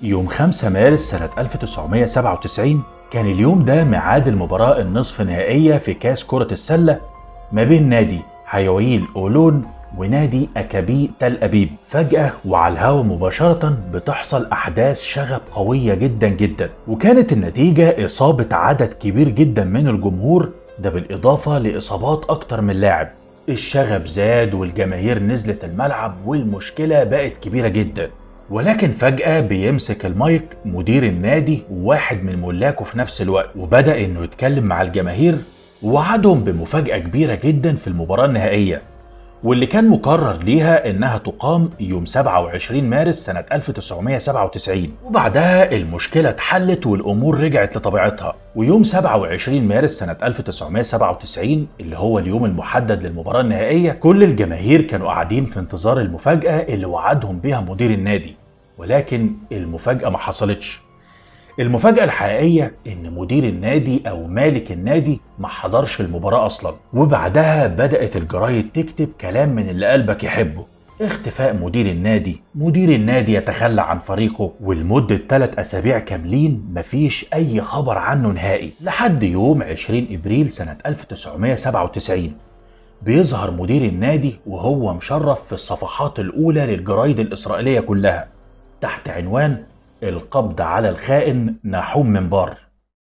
يوم 5 مارس سنة 1997 كان اليوم ده ميعاد المباراة النصف نهائية في كاس كرة السلة ما بين نادي حيويل أولون ونادي أكابي تل أبيب فجأة وعلى الهوا مباشرة بتحصل أحداث شغب قوية جدا جدا وكانت النتيجة إصابة عدد كبير جدا من الجمهور ده بالإضافة لإصابات أكتر من لاعب الشغب زاد والجماهير نزلت الملعب والمشكلة بقت كبيرة جدا ولكن فجأة بيمسك المايك مدير النادي وواحد من ملاكه في نفس الوقت وبدأ إنه يتكلم مع الجماهير ووعدهم بمفاجأة كبيرة جدا في المباراة النهائية واللي كان مقرر ليها انها تقام يوم 27 مارس سنة 1997 وبعدها المشكلة اتحلت والامور رجعت لطبيعتها ويوم 27 مارس سنة 1997 اللي هو اليوم المحدد للمباراة النهائية كل الجماهير كانوا قاعدين في انتظار المفاجأة اللي وعدهم بيها مدير النادي ولكن المفاجأة ما حصلتش المفاجأة الحقيقية إن مدير النادي أو مالك النادي ما حضرش المباراة أصلا وبعدها بدأت الجرايد تكتب كلام من اللي قلبك يحبه اختفاء مدير النادي مدير النادي يتخلى عن فريقه ولمدة 3 أسابيع كاملين مفيش أي خبر عنه نهائي لحد يوم 20 إبريل سنة 1997 بيظهر مدير النادي وهو مشرف في الصفحات الأولى للجرايد الإسرائيلية كلها تحت عنوان القبض على الخائن نحوم منبار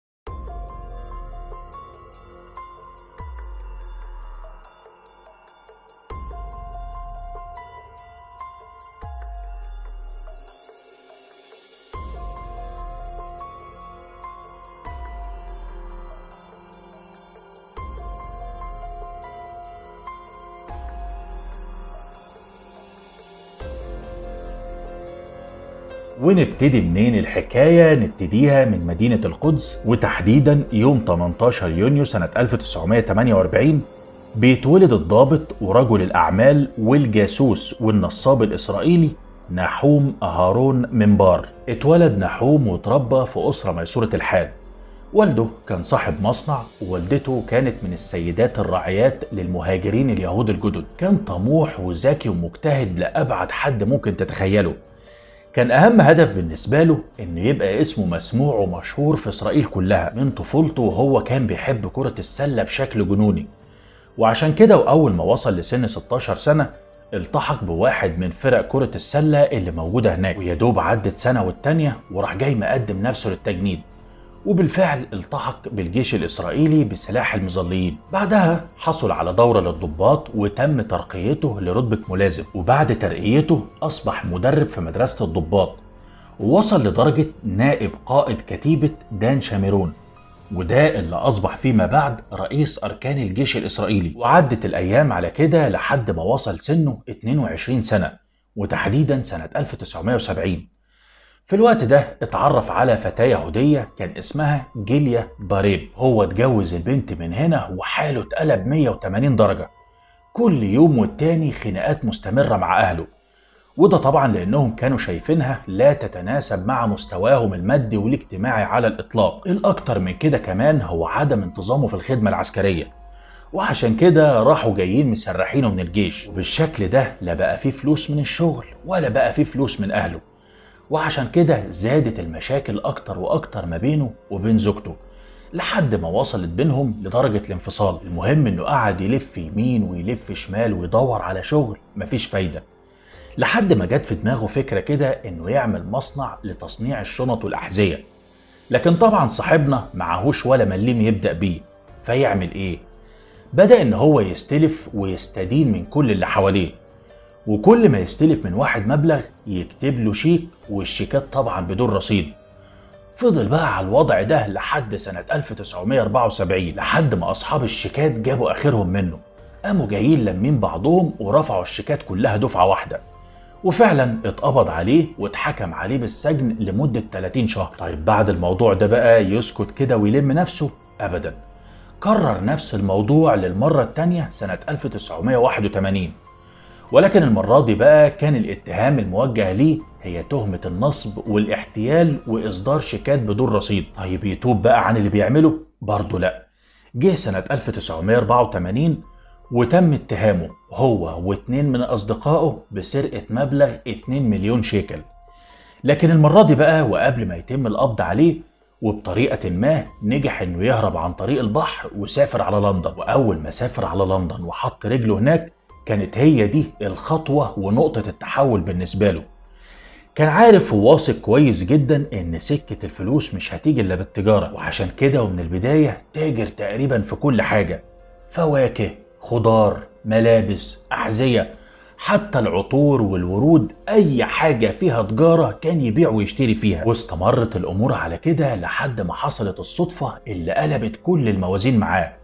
ونبتدي منين الحكاية نبتديها من مدينة القدس وتحديدا يوم 18 يونيو سنة 1948 بيتولد الضابط ورجل الأعمال والجاسوس والنصاب الإسرائيلي نحوم أهارون منبار اتولد نحوم وتربى في أسرة ميسورة الحال والده كان صاحب مصنع ووالدته كانت من السيدات الراعيات للمهاجرين اليهود الجدد كان طموح وذكي ومجتهد لأبعد حد ممكن تتخيله كان أهم هدف بالنسبة له إنه يبقى اسمه مسموع ومشهور في إسرائيل كلها من طفولته وهو كان بيحب كرة السلة بشكل جنوني وعشان كده وأول ما وصل لسن 16 سنة التحق بواحد من فرق كرة السلة اللي موجودة هناك ويدوب عدت سنة والتانية وراح جاي مقدم نفسه للتجنيد وبالفعل التحق بالجيش الإسرائيلي بسلاح المظليين بعدها حصل على دورة للضباط وتم ترقيته لرتبة ملازم وبعد ترقيته أصبح مدرب في مدرسة الضباط ووصل لدرجة نائب قائد كتيبة دان شاميرون وده اللي أصبح فيما بعد رئيس أركان الجيش الإسرائيلي وعدت الأيام على كده لحد ما وصل سنه 22 سنة وتحديدا سنة 1970 في الوقت ده اتعرف على فتاة يهودية كان اسمها جيليا باريب هو اتجوز البنت من هنا وحاله اتقلب 180 درجة كل يوم والتاني خناقات مستمرة مع أهله وده طبعا لأنهم كانوا شايفينها لا تتناسب مع مستواهم المادي والاجتماعي على الإطلاق الأكتر من كده كمان هو عدم انتظامه في الخدمة العسكرية وعشان كده راحوا جايين مسرحينه من الجيش وبالشكل ده لا بقى فيه فلوس من الشغل ولا بقى فيه فلوس من أهله وعشان كده زادت المشاكل أكتر وأكتر ما بينه وبين زوجته لحد ما وصلت بينهم لدرجة الانفصال المهم انه قعد يلف يمين ويلف شمال ويدور على شغل مفيش فايدة لحد ما جت في دماغه فكرة كده انه يعمل مصنع لتصنيع الشنط والأحذية لكن طبعا صاحبنا معهوش ولا مليم يبدأ بيه فيعمل ايه بدأ ان هو يستلف ويستدين من كل اللي حواليه وكل ما يستلف من واحد مبلغ يكتب له شيك والشيكات طبعا بدون رصيد فضل بقى على الوضع ده لحد سنة 1974 لحد ما أصحاب الشيكات جابوا آخرهم منه قاموا جايين لمين بعضهم ورفعوا الشيكات كلها دفعة واحدة وفعلا اتقبض عليه واتحكم عليه بالسجن لمدة 30 شهر طيب بعد الموضوع ده بقى يسكت كده ويلم نفسه أبدا كرر نفس الموضوع للمرة التانية سنة 1981 ولكن المرة دي بقى كان الاتهام الموجه ليه هي تهمة النصب والاحتيال وإصدار شيكات بدون رصيد طيب يتوب بقى عن اللي بيعمله؟ برضه لأ جه سنة 1984 وتم اتهامه هو واتنين من أصدقائه بسرقة مبلغ 2 مليون شيكل لكن المرة دي بقى وقبل ما يتم القبض عليه وبطريقة ما نجح انه يهرب عن طريق البحر وسافر على لندن واول ما سافر على لندن وحط رجله هناك كانت هي دي الخطوة ونقطة التحول بالنسبة له كان عارف وواثق كويس جدا ان سكة الفلوس مش هتيجي الا بالتجارة وعشان كده ومن البداية تاجر تقريبا في كل حاجة فواكه خضار ملابس أحذية حتى العطور والورود أي حاجة فيها تجارة كان يبيع ويشتري فيها واستمرت الأمور على كده لحد ما حصلت الصدفة اللي قلبت كل الموازين معاه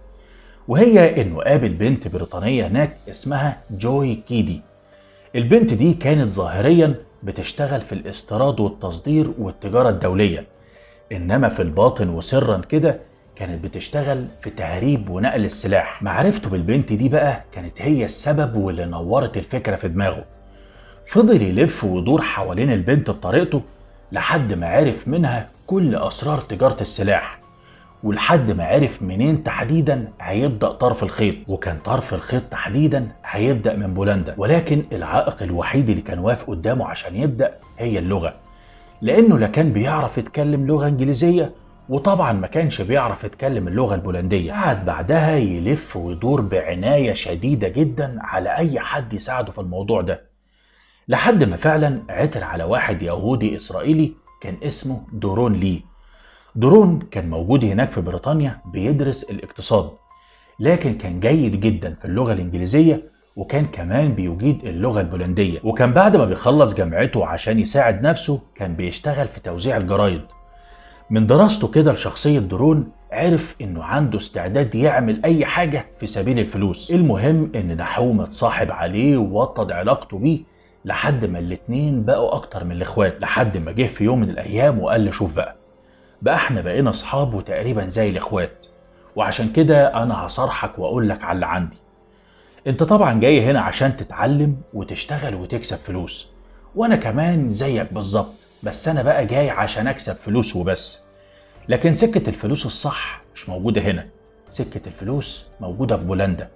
وهي إنه قابل بنت بريطانية هناك اسمها جوي كيدي البنت دي كانت ظاهريا بتشتغل في الاستيراد والتصدير والتجارة الدولية إنما في الباطن وسرا كده كانت بتشتغل في تهريب ونقل السلاح معرفته بالبنت دي بقى كانت هي السبب واللي نورت الفكرة في دماغه فضل يلف ويدور حوالين البنت بطريقته لحد ما عرف منها كل أسرار تجارة السلاح ولحد ما عرف منين تحديدا هيبدأ طرف الخيط وكان طرف الخيط تحديدا هيبدأ من بولندا ولكن العائق الوحيد اللي كان واقف قدامه عشان يبدأ هي اللغة لأنه لا كان بيعرف يتكلم لغة إنجليزية وطبعا ما كانش بيعرف يتكلم اللغة البولندية قعد بعدها يلف ويدور بعناية شديدة جدا على أي حد يساعده في الموضوع ده لحد ما فعلا عثر على واحد يهودي إسرائيلي كان اسمه دورون لي دورون كان موجود هناك في بريطانيا بيدرس الاقتصاد لكن كان جيد جدا في اللغة الإنجليزية وكان كمان بيجيد اللغة البولندية وكان بعد ما بيخلص جامعته عشان يساعد نفسه كان بيشتغل في توزيع الجرايد من دراسته كده لشخصية درون عرف انه عنده استعداد يعمل اي حاجة في سبيل الفلوس المهم ان نحوم اتصاحب عليه ووطد علاقته بيه لحد ما الاتنين بقوا اكتر من الاخوات لحد ما جه في يوم من الايام وقال له شوف بقى بقى احنا بقينا اصحاب وتقريبا زي الاخوات وعشان كده انا هصارحك واقول لك على اللي عندي انت طبعا جاي هنا عشان تتعلم وتشتغل وتكسب فلوس وانا كمان زيك بالظبط بس انا بقى جاي عشان اكسب فلوس وبس لكن سكة الفلوس الصح مش موجودة هنا سكة الفلوس موجودة في بولندا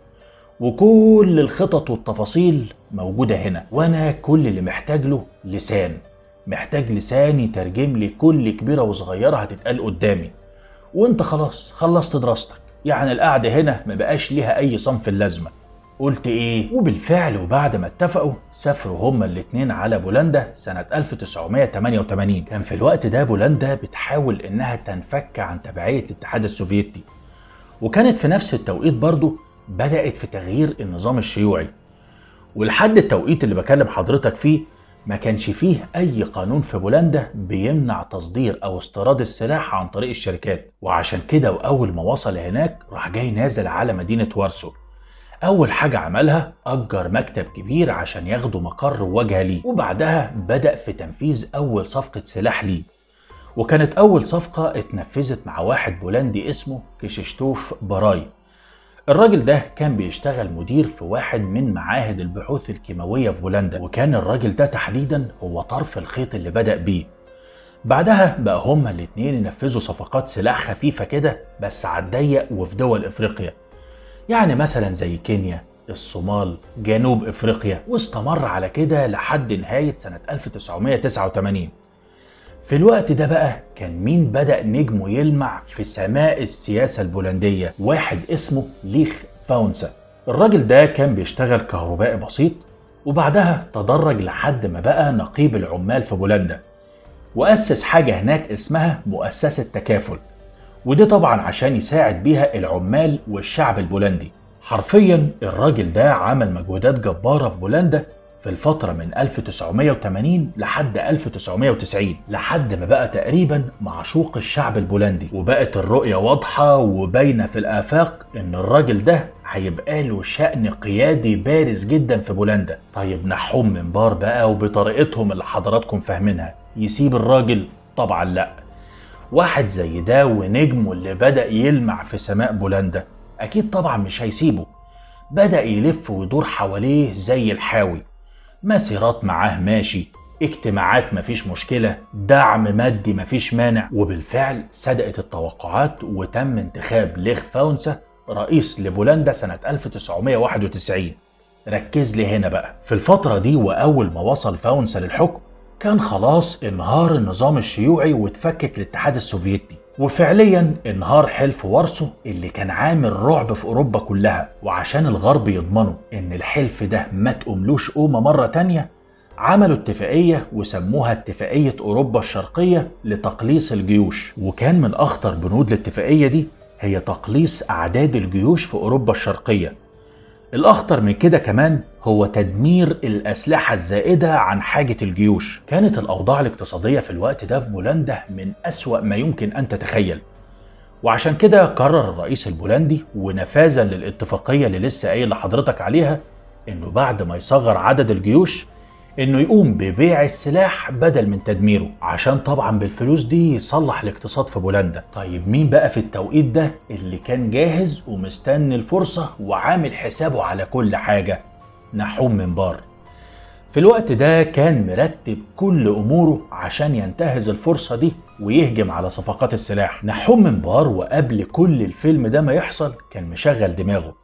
وكل الخطط والتفاصيل موجودة هنا وانا كل اللي محتاج له لسان محتاج لسان يترجم لي كل كبيرة وصغيرة هتتقال قدامي وانت خلاص خلصت دراستك يعني القعدة هنا ما بقاش ليها اي صنف اللازمة قلت ايه وبالفعل وبعد ما اتفقوا سافروا هما الاتنين على بولندا سنة 1988 كان في الوقت ده بولندا بتحاول انها تنفك عن تبعية الاتحاد السوفيتي وكانت في نفس التوقيت برضه بدأت في تغيير النظام الشيوعي ولحد التوقيت اللي بكلم حضرتك فيه ما كانش فيه أي قانون في بولندا بيمنع تصدير أو استيراد السلاح عن طريق الشركات وعشان كده وأول ما وصل هناك راح جاي نازل على مدينة وارسو أول حاجة عملها أجر مكتب كبير عشان ياخدوا مقر وواجهة ليه وبعدها بدأ في تنفيذ أول صفقة سلاح ليه وكانت أول صفقة اتنفذت مع واحد بولندي اسمه كيششتوف باراي الراجل ده كان بيشتغل مدير في واحد من معاهد البحوث الكيماوية في بولندا وكان الراجل ده تحديدا هو طرف الخيط اللي بدأ بيه بعدها بقى هما الاتنين ينفذوا صفقات سلاح خفيفة كده بس على الضيق وفي دول افريقيا يعني مثلا زي كينيا الصومال جنوب افريقيا واستمر على كده لحد نهاية سنة 1989 في الوقت ده بقى كان مين بدأ نجمه يلمع في سماء السياسة البولندية واحد اسمه ليخ فاونسا الراجل ده كان بيشتغل كهربائي بسيط وبعدها تدرج لحد ما بقى نقيب العمال في بولندا وأسس حاجة هناك اسمها مؤسسة تكافل ودي طبعا عشان يساعد بيها العمال والشعب البولندي حرفيا الراجل ده عمل مجهودات جبارة في بولندا في الفترة من 1980 لحد 1990 لحد ما بقى تقريبا معشوق الشعب البولندي وبقت الرؤية واضحة وباينة في الآفاق إن الراجل ده هيبقى له شأن قيادي بارز جدا في بولندا طيب نحوم من بار بقى وبطريقتهم اللي حضراتكم فاهمينها يسيب الراجل طبعا لا واحد زي ده ونجمه اللي بدأ يلمع في سماء بولندا أكيد طبعا مش هيسيبه بدأ يلف ويدور حواليه زي الحاوي مسيرات معاه ماشي اجتماعات مفيش مشكلة دعم مادي مفيش مانع وبالفعل صدقت التوقعات وتم انتخاب ليخ فاونسا رئيس لبولندا سنة 1991 ركز لي هنا بقى في الفترة دي وأول ما وصل فاونسا للحكم كان خلاص انهار النظام الشيوعي واتفكك الاتحاد السوفيتي وفعليا انهار حلف وارسو اللي كان عامل رعب في اوروبا كلها وعشان الغرب يضمنوا ان الحلف ده ما تقوملوش قومه مره تانيه عملوا اتفاقية وسموها اتفاقية أوروبا الشرقية لتقليص الجيوش وكان من أخطر بنود الاتفاقية دي هي تقليص أعداد الجيوش في أوروبا الشرقية الأخطر من كده كمان هو تدمير الأسلحة الزائدة عن حاجة الجيوش كانت الأوضاع الاقتصادية في الوقت ده في بولندا من أسوأ ما يمكن أن تتخيل وعشان كده قرر الرئيس البولندي ونفاذا للاتفاقية اللي لسه قايل لحضرتك عليها انه بعد ما يصغر عدد الجيوش انه يقوم ببيع السلاح بدل من تدميره عشان طبعا بالفلوس دي يصلح الاقتصاد في بولندا طيب مين بقى في التوقيت ده اللي كان جاهز ومستني الفرصة وعامل حسابه على كل حاجة نحوم منبار في الوقت ده كان مرتب كل اموره عشان ينتهز الفرصة دي ويهجم على صفقات السلاح نحوم منبار وقبل كل الفيلم ده ما يحصل كان مشغل دماغه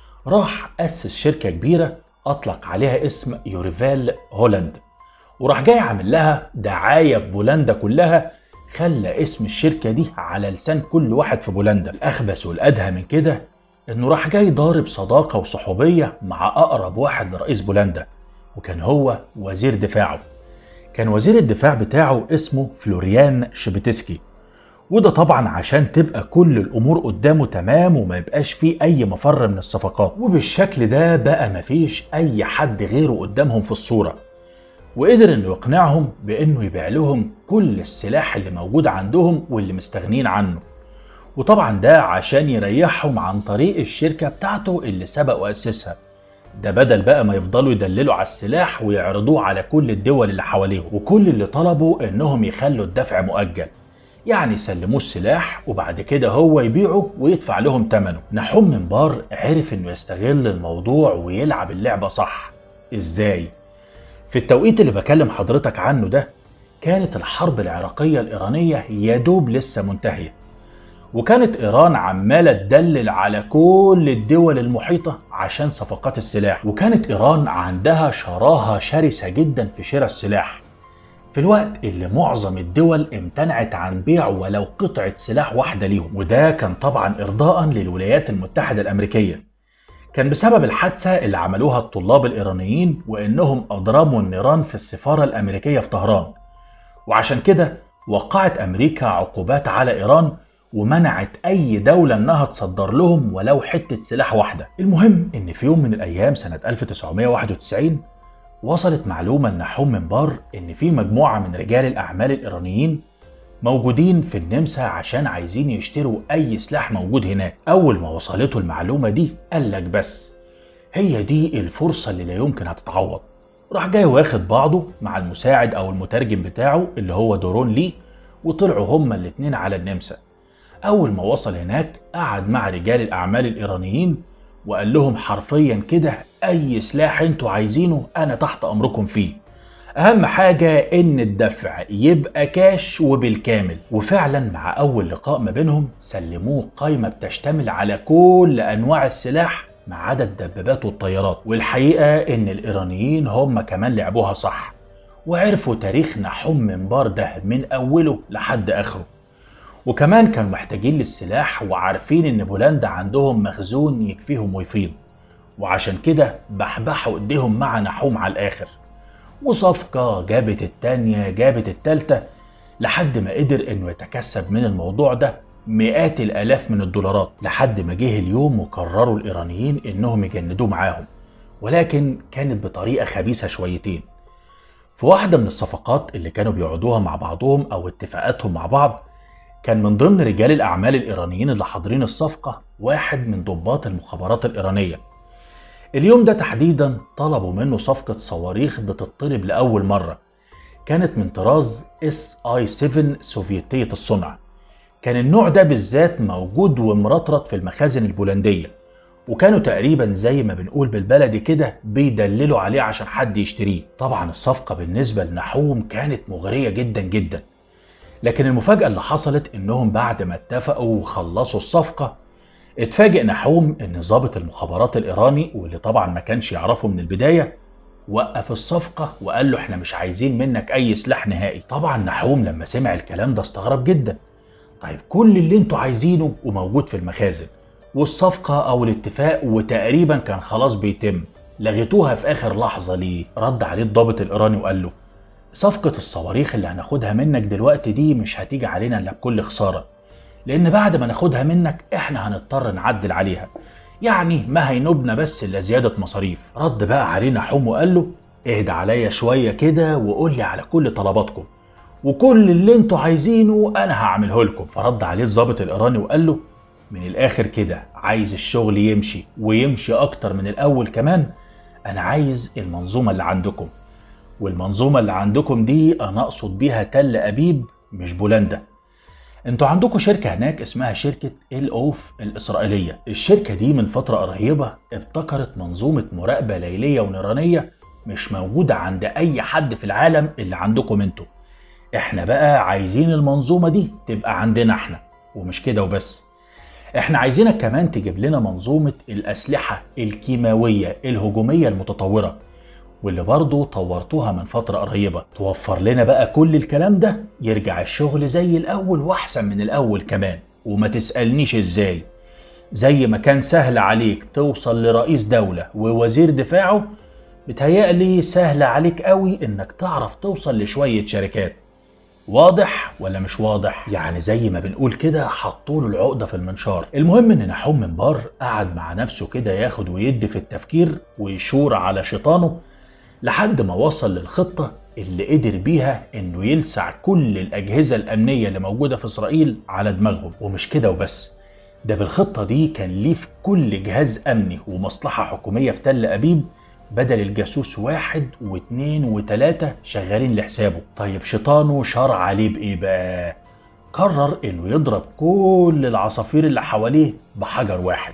راح أسس شركة كبيرة أطلق عليها اسم يوريفال هولاند وراح جاي عامل لها دعاية في بولندا كلها خلى اسم الشركة دي على لسان كل واحد في بولندا الأخبث والأدهى من كده إنه راح جاي ضارب صداقة وصحوبية مع أقرب واحد لرئيس بولندا وكان هو وزير دفاعه كان وزير الدفاع بتاعه اسمه فلوريان شبتسكي وده طبعا عشان تبقى كل الامور قدامه تمام وما يبقاش فيه اي مفر من الصفقات وبالشكل ده بقى مفيش اي حد غيره قدامهم في الصوره وقدر انه يقنعهم بانه يبيع لهم كل السلاح اللي موجود عندهم واللي مستغنين عنه وطبعا ده عشان يريحهم عن طريق الشركه بتاعته اللي سبق واسسها ده بدل بقى ما يفضلوا يدللوا على السلاح ويعرضوه على كل الدول اللي حواليهم وكل اللي طلبوا انهم يخلوا الدفع مؤجل يعني يسلموه السلاح وبعد كده هو يبيعه ويدفع لهم ثمنه نحوم منبار عرف انه يستغل الموضوع ويلعب اللعبة صح ازاي في التوقيت اللي بكلم حضرتك عنه ده كانت الحرب العراقية الإيرانية يدوب لسه منتهية وكانت إيران عمالة تدلل على كل الدول المحيطة عشان صفقات السلاح وكانت إيران عندها شراهة شرسة جدا في شراء السلاح في الوقت اللي معظم الدول امتنعت عن بيع ولو قطعة سلاح واحدة ليهم وده كان طبعا إرضاء للولايات المتحدة الأمريكية كان بسبب الحادثة اللي عملوها الطلاب الإيرانيين وإنهم أضرموا النيران في السفارة الأمريكية في طهران وعشان كده وقعت أمريكا عقوبات على إيران ومنعت أي دولة إنها تصدر لهم ولو حتة سلاح واحدة المهم إن في يوم من الأيام سنة 1991 وصلت معلومة لنحوم منبار إن في مجموعة من رجال الأعمال الإيرانيين موجودين في النمسا عشان عايزين يشتروا أي سلاح موجود هناك أول ما وصلته المعلومة دي قال لك بس هي دي الفرصة اللي لا يمكن هتتعوض راح جاي واخد بعضه مع المساعد أو المترجم بتاعه اللي هو دورون لي وطلعوا هما الاتنين على النمسا أول ما وصل هناك قعد مع رجال الأعمال الإيرانيين وقال لهم حرفيا كده أي سلاح انتوا عايزينه أنا تحت أمركم فيه أهم حاجة إن الدفع يبقى كاش وبالكامل وفعلا مع أول لقاء ما بينهم سلموه قائمة بتشتمل على كل أنواع السلاح ما عدا الدبابات والطيارات والحقيقة إن الإيرانيين هم كمان لعبوها صح وعرفوا تاريخ نحوم منبار ده من أوله لحد آخره وكمان كانوا محتاجين للسلاح وعارفين ان بولندا عندهم مخزون يكفيهم ويفيض وعشان كده بحبحوا ايديهم مع نحوم على الاخر وصفقة جابت التانية جابت التالتة لحد ما قدر انه يتكسب من الموضوع ده مئات الالاف من الدولارات لحد ما جه اليوم وقرروا الايرانيين انهم يجندوه معاهم ولكن كانت بطريقة خبيثة شويتين في واحدة من الصفقات اللي كانوا بيقعدوها مع بعضهم او اتفاقاتهم مع بعض كان من ضمن رجال الأعمال الإيرانيين اللي حاضرين الصفقة واحد من ضباط المخابرات الإيرانية اليوم ده تحديدا طلبوا منه صفقة صواريخ بتطلب لأول مرة كانت من طراز اس اي 7 سوفيتية الصنع كان النوع ده بالذات موجود ومرطرط في المخازن البولندية وكانوا تقريبا زي ما بنقول بالبلدي كده بيدللوا عليه عشان حد يشتريه طبعا الصفقة بالنسبة لنحوم كانت مغرية جدا جدا لكن المفاجأة اللي حصلت إنهم بعد ما اتفقوا وخلصوا الصفقة اتفاجئ نحوم إن ضابط المخابرات الإيراني واللي طبعا ما كانش يعرفه من البداية وقف الصفقة وقال له احنا مش عايزين منك اي سلاح نهائي طبعا نحوم لما سمع الكلام ده استغرب جدا طيب كل اللي انتوا عايزينه وموجود في المخازن والصفقة او الاتفاق وتقريبا كان خلاص بيتم لغيتوها في اخر لحظة ليه رد عليه الضابط الايراني وقال له صفقة الصواريخ اللي هناخدها منك دلوقتي دي مش هتيجي علينا الا بكل خسارة لان بعد ما ناخدها منك احنا هنضطر نعدل عليها يعني ما هينوبنا بس الا زيادة مصاريف رد بقى علينا حوم وقال له اهدى عليا شوية كده وقول لي على كل طلباتكم وكل اللي انتوا عايزينه انا هعمله لكم فرد عليه الضابط الايراني وقال له من الاخر كده عايز الشغل يمشي ويمشي اكتر من الاول كمان انا عايز المنظومة اللي عندكم والمنظومة اللي عندكم دي انا اقصد بيها تل ابيب مش بولندا انتوا عندكم شركة هناك اسمها شركة ال اوف الاسرائيلية الشركة دي من فترة قريبة ابتكرت منظومة مراقبة ليلية ونيرانية مش موجودة عند اي حد في العالم اللي عندكم انتوا احنا بقى عايزين المنظومة دي تبقى عندنا احنا ومش كده وبس احنا عايزينك كمان تجيب لنا منظومة الاسلحة الكيماوية الهجومية المتطورة واللي برضه طورتوها من فترة قريبة توفر لنا بقى كل الكلام ده يرجع الشغل زي الأول وأحسن من الأول كمان وما تسألنيش إزاي زي ما كان سهل عليك توصل لرئيس دولة ووزير دفاعه بتهيألي سهل عليك قوي إنك تعرف توصل لشوية شركات واضح ولا مش واضح يعني زي ما بنقول كده حطوله العقده في المنشار المهم ان نحوم منبار قعد مع نفسه كده ياخد ويدي في التفكير ويشور على شيطانه لحد ما وصل للخطة اللي قدر بيها انه يلسع كل الاجهزة الامنية اللي موجودة في اسرائيل على دماغهم ومش كده وبس ده بالخطة دي كان ليه في كل جهاز امني ومصلحة حكومية في تل ابيب بدل الجاسوس واحد واثنين وثلاثة شغالين لحسابه طيب شيطانه شار عليه بايه بقى قرر انه يضرب كل العصافير اللي حواليه بحجر واحد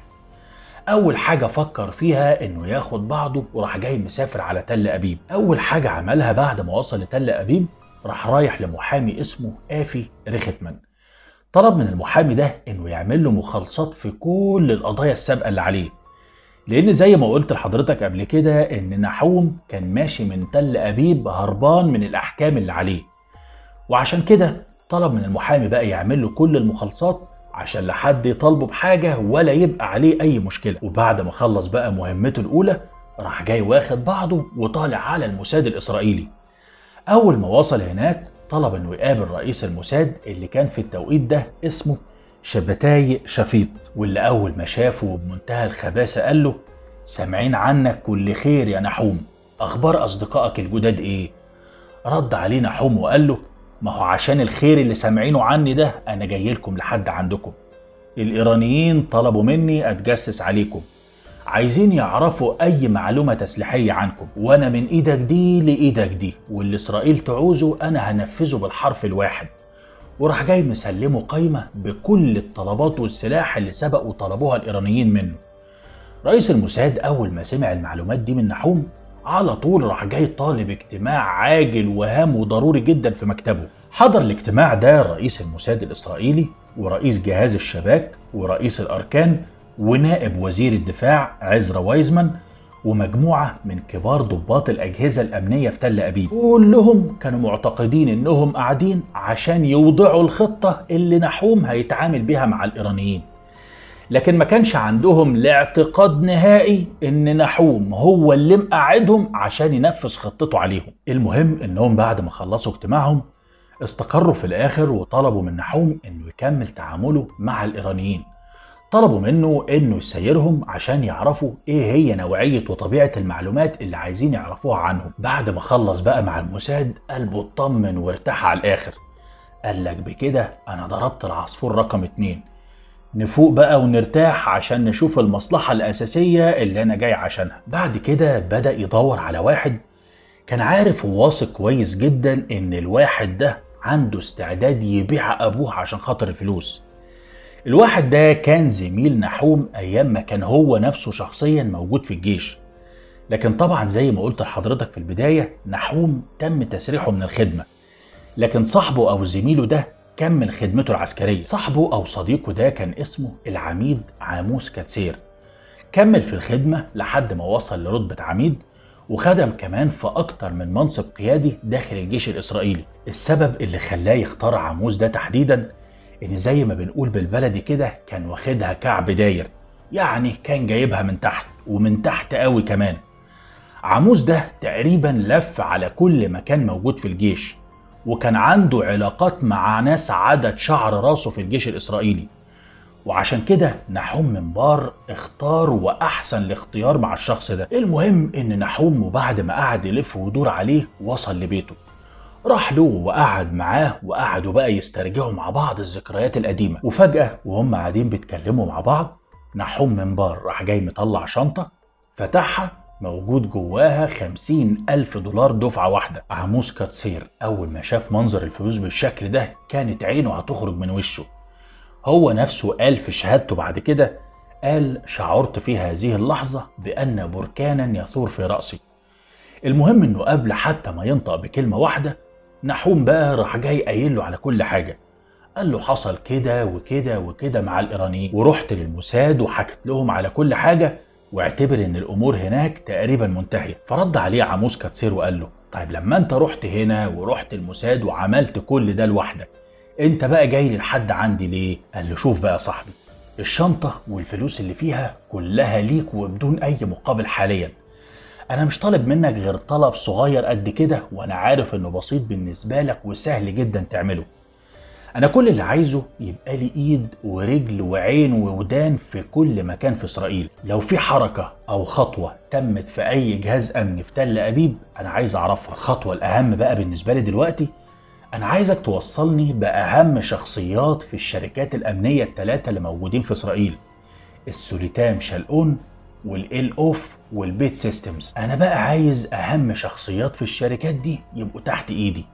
اول حاجة فكر فيها انه ياخد بعضه وراح جاي مسافر على تل ابيب اول حاجة عملها بعد ما وصل لتل ابيب راح رايح لمحامي اسمه آفي ريختمان طلب من المحامي ده انه يعمل له مخالصات في كل القضايا السابقة اللي عليه لان زي ما قلت لحضرتك قبل كده ان نحوم كان ماشي من تل ابيب هربان من الاحكام اللي عليه وعشان كده طلب من المحامي بقى يعمل له كل المخالصات عشان لا حد يطالبه بحاجة ولا يبقى عليه أي مشكلة وبعد ما خلص بقى مهمته الأولى راح جاي واخد بعضه وطالع على الموساد الإسرائيلي أول ما وصل هناك طلب إنه يقابل رئيس الموساد اللي كان في التوقيت ده اسمه شبتاي شفيط واللي أول ما شافه بمنتهى الخباثة قال له سامعين عنك كل خير يا نحوم أخبار أصدقائك الجداد إيه؟ رد عليه نحوم وقال له ما هو عشان الخير اللي سامعينه عني ده انا جاي لكم لحد عندكم الايرانيين طلبوا مني اتجسس عليكم عايزين يعرفوا اي معلومه تسليحيه عنكم وانا من ايدك دي لايدك دي واللي اسرائيل تعوزه انا هنفذه بالحرف الواحد وراح جاي مسلمه قايمه بكل الطلبات والسلاح اللي سبقوا طلبوها الايرانيين منه رئيس الموساد اول ما سمع المعلومات دي من نحوم على طول راح جاي طالب اجتماع عاجل وهام وضروري جدا في مكتبه حضر الاجتماع ده رئيس الموساد الإسرائيلي ورئيس جهاز الشباك ورئيس الأركان ونائب وزير الدفاع عزرا وايزمان ومجموعة من كبار ضباط الأجهزة الأمنية في تل أبيب كلهم كانوا معتقدين إنهم قاعدين عشان يوضعوا الخطة اللي نحوم هيتعامل بيها مع الإيرانيين لكن ما كانش عندهم لاعتقاد نهائي ان نحوم هو اللي مقعدهم عشان ينفذ خطته عليهم المهم انهم بعد ما خلصوا اجتماعهم استقروا في الاخر وطلبوا من نحوم انه يكمل تعامله مع الايرانيين طلبوا منه انه يسيرهم عشان يعرفوا ايه هي نوعية وطبيعة المعلومات اللي عايزين يعرفوها عنهم بعد ما خلص بقى مع الموساد قلبه اطمن وارتاح على الاخر قال لك بكده انا ضربت العصفور رقم اتنين نفوق بقى ونرتاح عشان نشوف المصلحة الأساسية اللي أنا جاي عشانها بعد كده بدأ يدور على واحد كان عارف وواثق كويس جدا إن الواحد ده عنده استعداد يبيع أبوه عشان خاطر الفلوس الواحد ده كان زميل نحوم أيام ما كان هو نفسه شخصيا موجود في الجيش لكن طبعا زي ما قلت لحضرتك في البداية نحوم تم تسريحه من الخدمة لكن صاحبه أو زميله ده كمل خدمته العسكرية صاحبه أو صديقه ده كان اسمه العميد عاموس كاتسير كمل في الخدمة لحد ما وصل لرتبة عميد وخدم كمان في أكتر من منصب قيادي داخل الجيش الإسرائيلي السبب اللي خلاه يختار عاموس ده تحديدا إن زي ما بنقول بالبلدي كده كان واخدها كعب داير يعني كان جايبها من تحت ومن تحت قوي كمان عاموس ده تقريبا لف على كل مكان موجود في الجيش وكان عنده علاقات مع ناس عدد شعر راسه في الجيش الإسرائيلي وعشان كده نحوم منبار اختار واحسن الاختيار مع الشخص ده المهم ان نحوم وبعد ما قعد يلف ويدور عليه وصل لبيته راح له وقعد معاه وقعدوا بقى يسترجعوا مع بعض الذكريات القديمة وفجأة وهم قاعدين بيتكلموا مع بعض نحوم منبار راح جاي مطلع شنطة فتحها موجود جواها خمسين ألف دولار دفعة واحدة عموس كاتسير أول ما شاف منظر الفلوس بالشكل ده كانت عينه هتخرج من وشه هو نفسه قال في شهادته بعد كده قال شعرت في هذه اللحظة بأن بركانا يثور في رأسي المهم انه قبل حتى ما ينطق بكلمة واحدة نحوم بقى راح جاي قايل له على كل حاجة قال له حصل كده وكده وكده مع الإيرانيين ورحت للموساد وحكت لهم على كل حاجة واعتبر ان الامور هناك تقريبا منتهية فرد عليه عموس كاتسير وقال له طيب لما انت رحت هنا ورحت الموساد وعملت كل ده لوحدك انت بقى جاي لي لحد عندي ليه قال له شوف بقى يا صاحبي الشنطة والفلوس اللي فيها كلها ليك وبدون اي مقابل حاليا انا مش طالب منك غير طلب صغير قد كده وانا عارف انه بسيط بالنسبة لك وسهل جدا تعمله انا كل اللي عايزه يبقى لي ايد ورجل وعين وودان في كل مكان في اسرائيل لو في حركة او خطوة تمت في اي جهاز امني في تل ابيب انا عايز اعرفها الخطوة الاهم بقى بالنسبة لي دلوقتي انا عايزك توصلني باهم شخصيات في الشركات الامنية الثلاثة اللي موجودين في اسرائيل السوليتام شالقون والال اوف والبيت سيستمز انا بقى عايز اهم شخصيات في الشركات دي يبقوا تحت ايدي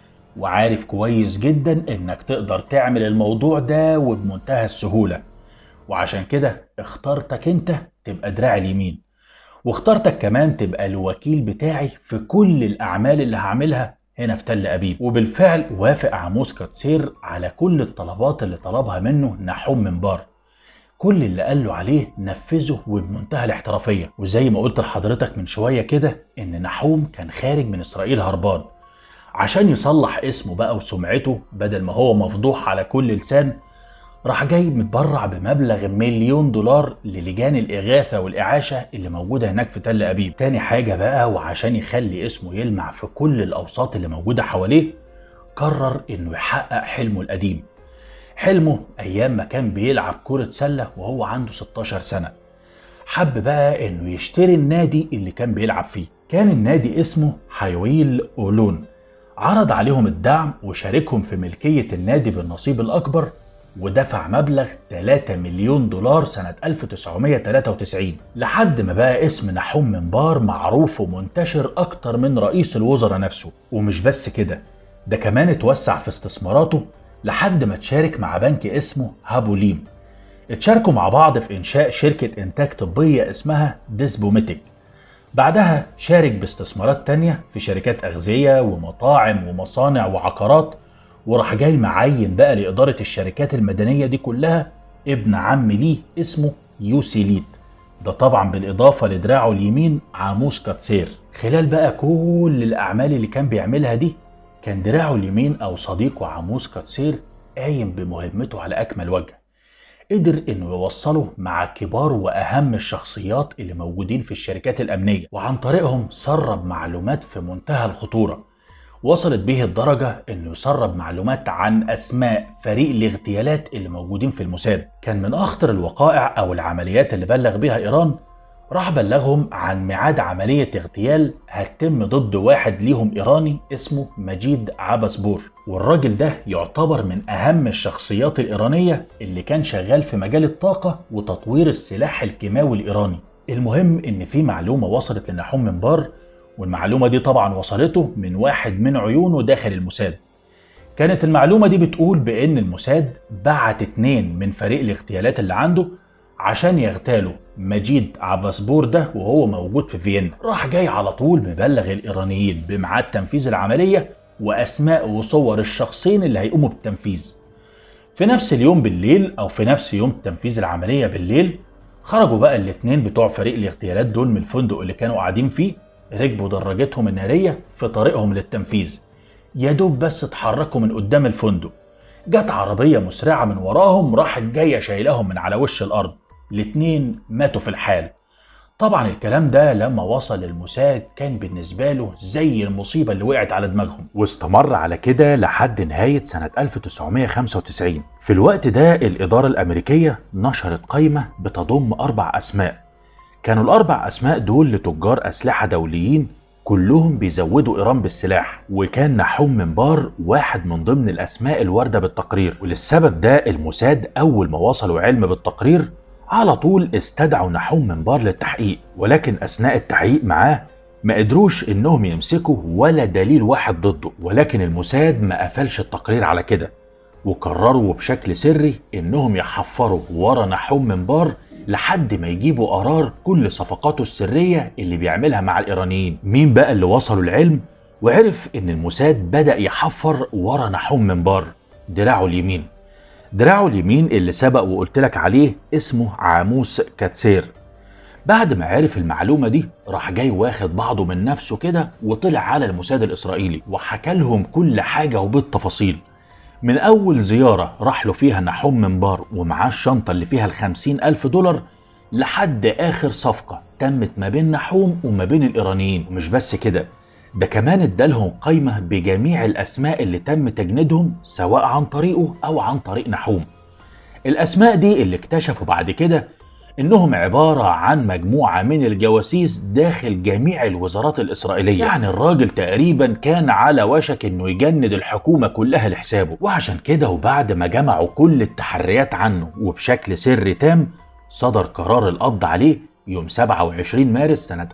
وعارف كويس جدا انك تقدر تعمل الموضوع ده وبمنتهى السهولة وعشان كده اخترتك انت تبقى دراع اليمين واخترتك كمان تبقى الوكيل بتاعي في كل الاعمال اللي هعملها هنا في تل ابيب وبالفعل وافق عموس كاتسير على كل الطلبات اللي طلبها منه نحوم منبار كل اللي قال له عليه نفذه وبمنتهى الاحترافية وزي ما قلت لحضرتك من شوية كده ان نحوم كان خارج من اسرائيل هربان عشان يصلح اسمه بقى وسمعته بدل ما هو مفضوح على كل لسان راح جاي متبرع بمبلغ مليون دولار للجان الإغاثة والإعاشة اللي موجودة هناك في تل أبيب تاني حاجة بقى وعشان يخلي اسمه يلمع في كل الأوساط اللي موجودة حواليه قرر إنه يحقق حلمه القديم حلمه أيام ما كان بيلعب كرة سلة وهو عنده 16 سنة حب بقى إنه يشتري النادي اللي كان بيلعب فيه كان النادي اسمه حيويل أولون عرض عليهم الدعم وشاركهم في ملكية النادي بالنصيب الأكبر ودفع مبلغ 3 مليون دولار سنة 1993 لحد ما بقى اسم نحوم منبار معروف ومنتشر أكتر من رئيس الوزراء نفسه ومش بس كده ده كمان اتوسع في استثماراته لحد ما تشارك مع بنك اسمه هابوليم اتشاركوا مع بعض في إنشاء شركة إنتاج طبية اسمها ديسبوميتك بعدها شارك باستثمارات تانية في شركات أغذية ومطاعم ومصانع وعقارات وراح جاي معين بقى لإدارة الشركات المدنية دي كلها ابن عم ليه اسمه يوسي ليت ده طبعا بالإضافة لدراعه اليمين عاموس كاتسير خلال بقى كل الأعمال اللي كان بيعملها دي كان دراعه اليمين أو صديقه عاموس كاتسير قايم بمهمته على أكمل وجه قدر انه يوصله مع كبار واهم الشخصيات اللي موجودين في الشركات الامنيه وعن طريقهم سرب معلومات في منتهى الخطوره وصلت به الدرجة انه يسرب معلومات عن اسماء فريق الاغتيالات اللي موجودين في الموساد كان من اخطر الوقائع او العمليات اللي بلغ بها ايران راح بلغهم عن ميعاد عملية اغتيال هتتم ضد واحد ليهم ايراني اسمه مجيد عبسبور والراجل ده يعتبر من اهم الشخصيات الايرانية اللي كان شغال في مجال الطاقة وتطوير السلاح الكيماوي الايراني المهم ان في معلومة وصلت لنحوم منبار والمعلومة دي طبعا وصلته من واحد من عيونه داخل الموساد كانت المعلومة دي بتقول بأن الموساد بعت اتنين من فريق الاغتيالات اللي عنده عشان يغتالوا مجيد عباسبور ده وهو موجود في فيينا راح جاي على طول مبلغ الإيرانيين بميعاد تنفيذ العملية وأسماء وصور الشخصين اللي هيقوموا بالتنفيذ في نفس اليوم بالليل أو في نفس يوم تنفيذ العملية بالليل خرجوا بقى الاتنين بتوع فريق الاغتيالات دول من الفندق اللي كانوا قاعدين فيه ركبوا دراجتهم النارية في طريقهم للتنفيذ يا دوب بس اتحركوا من قدام الفندق جت عربية مسرعة من وراهم راحت جاية شايلهم من على وش الأرض الاتنين ماتوا في الحال طبعا الكلام ده لما وصل الموساد كان بالنسبة له زي المصيبة اللي وقعت على دماغهم واستمر على كده لحد نهاية سنة 1995 في الوقت ده الإدارة الأمريكية نشرت قائمة بتضم أربع أسماء كانوا الأربع أسماء دول لتجار أسلحة دوليين كلهم بيزودوا إيران بالسلاح وكان نحوم منبار واحد من ضمن الأسماء الواردة بالتقرير وللسبب ده الموساد أول ما وصلوا علم بالتقرير على طول استدعوا نحوم منبار للتحقيق ولكن أثناء التحقيق معاه ما قدروش انهم يمسكوا ولا دليل واحد ضده ولكن الموساد ما قفلش التقرير على كده وقرروا بشكل سري انهم يحفروا ورا نحوم منبار لحد ما يجيبوا قرار كل صفقاته السرية اللي بيعملها مع الإيرانيين مين بقى اللي وصلوا العلم وعرف إن الموساد بدأ يحفر ورا نحوم منبار دراعه اليمين دراعه اليمين اللي سبق وقلت لك عليه اسمه عاموس كاتسير بعد ما عرف المعلومة دي راح جاي واخد بعضه من نفسه كده وطلع على الموساد الإسرائيلي وحكى لهم كل حاجة وبالتفاصيل من أول زيارة راح له فيها نحوم منبار ومعاه الشنطة اللي فيها الخمسين ألف دولار لحد آخر صفقة تمت ما بين نحوم وما بين الإيرانيين ومش بس كده ده كمان ادالهم قايمة بجميع الأسماء اللي تم تجنيدهم سواء عن طريقه أو عن طريق نحوم الأسماء دي اللي اكتشفوا بعد كده إنهم عبارة عن مجموعة من الجواسيس داخل جميع الوزارات الإسرائيلية يعني الراجل تقريبا كان على وشك إنه يجند الحكومة كلها لحسابه وعشان كده وبعد ما جمعوا كل التحريات عنه وبشكل سري تام صدر قرار القبض عليه يوم 27 مارس سنة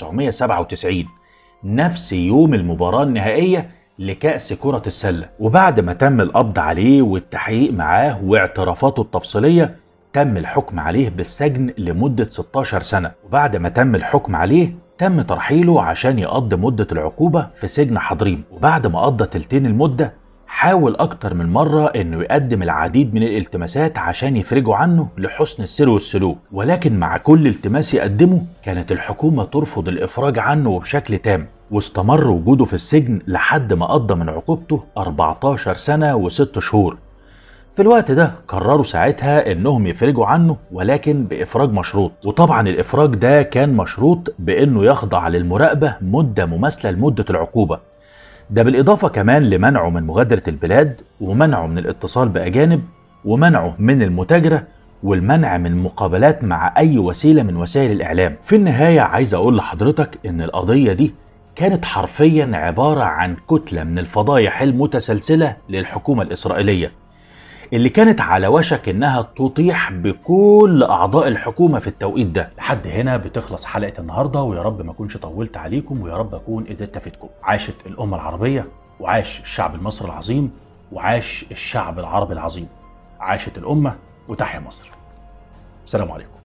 1997 نفس يوم المباراة النهائية لكأس كرة السلة وبعد ما تم القبض عليه والتحقيق معاه واعترافاته التفصيلية تم الحكم عليه بالسجن لمدة 16 سنة وبعد ما تم الحكم عليه تم ترحيله عشان يقضي مدة العقوبة في سجن حضريم وبعد ما قضى تلتين المدة حاول أكتر من مرة إنه يقدم العديد من الالتماسات عشان يفرجوا عنه لحسن السير والسلوك ولكن مع كل التماس يقدمه كانت الحكومة ترفض الإفراج عنه بشكل تام واستمر وجوده في السجن لحد ما قضى من عقوبته 14 سنة و6 شهور في الوقت ده قرروا ساعتها انهم يفرجوا عنه ولكن بافراج مشروط وطبعا الافراج ده كان مشروط بانه يخضع للمراقبه مده مماثله لمده العقوبه ده بالاضافه كمان لمنعه من مغادره البلاد ومنعه من الاتصال باجانب ومنعه من المتاجره والمنع من المقابلات مع اي وسيله من وسائل الاعلام في النهايه عايز اقول لحضرتك ان القضيه دي كانت حرفيا عباره عن كتله من الفضايح المتسلسله للحكومه الاسرائيليه اللي كانت على وشك انها تطيح بكل اعضاء الحكومه في التوقيت ده لحد هنا بتخلص حلقة النهاردة ويا رب ما أكونش طولت عليكم ويا رب أكون قدرت أفيدكم عاشت الأمة العربية وعاش الشعب المصري العظيم وعاش الشعب العربي العظيم عاشت الأمة وتحيا مصر السلام عليكم